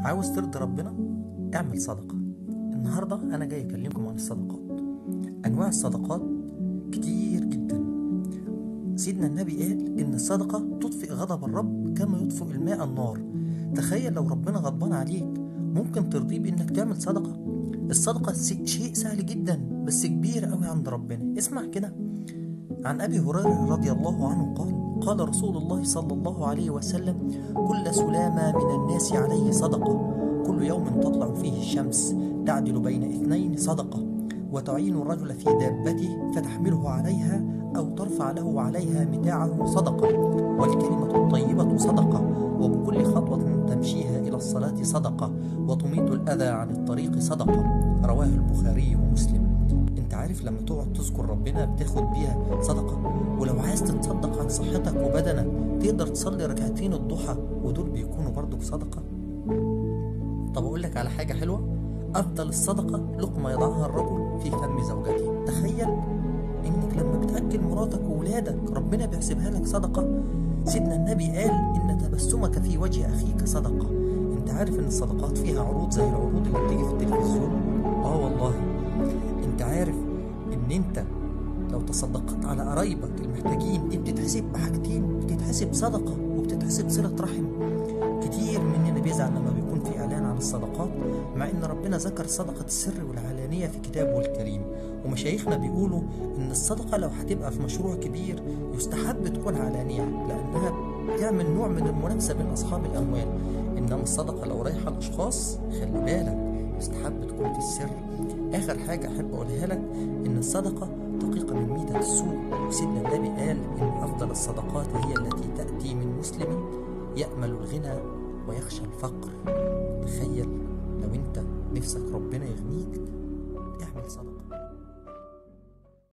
عاوز ترضي ربنا اعمل صدقة النهاردة أنا جاي أكلمكم عن الصدقات أنواع الصدقات كتير جدا سيدنا النبي قال إن الصدقة تطفئ غضب الرب كما يطفئ الماء النار تخيل لو ربنا غضبان عليك ممكن ترضيه بإنك تعمل صدقة الصدقة شيء سهل جدا بس كبير قوي عند ربنا اسمع كده عن أبي هريرة رضي الله عنه قال قال رسول الله صلى الله عليه وسلم كل سلامة من الناس عليه صدقة كل يوم تطلع فيه الشمس تعدل بين اثنين صدقة وتعين الرجل في دابته فتحمله عليها أو ترفع له عليها متاعه صدقة والكلمة الطيبة صدقة وبكل خطوة تمشيها إلى الصلاة صدقة وتميط الأذى عن الطريق صدقة رواه البخاري ومسلم انت عارف لما تقعد تذكر ربنا بتاخد بيها صدقة ولو عايز تتصدق عن صحتك وبدنك تقدر تصلي ركعتين الضحى ودول بيكونوا برضك صدقة طب اقول لك على حاجة حلوة افضل الصدقة لقمة يضعها الرجل في فم زوجته تخيل انك لما بتاكل مراتك وولادك ربنا بيحسبها لك صدقة سيدنا النبي قال ان تبسمك في وجه اخيك صدقة انت عارف ان الصدقات فيها عروض زي العروض اللي بتيجي في التلفزيون اه والله انت عارف ان انت لو تصدقت على قرايبك المحتاجين دي بتتحسب بحاجتين بتتحسب صدقة وبتتحسب صلة رحم كتير مننا بيزعل لما بيكون في إعلان عن الصدقات مع إن ربنا ذكر صدقة السر والعلانية في كتابه الكريم ومشايخنا بيقولوا إن الصدقة لو هتبقى في مشروع كبير يستحب تكون علانية لأنها بتعمل نوع من المنافسة بين أصحاب الأموال إنما الصدقة لو رايحة لأشخاص خلي بالك يستحب تكون في السر آخر حاجة أحب أقولها لك إن الصدقة دقيقة من ميتة السوء وسيدنا النبي قال إن أفضل الصدقات هي التي تأتي من مسلم يأمل الغنى ويخشى الفقر تخيل لو أنت نفسك ربنا يغنيك اعمل صدقة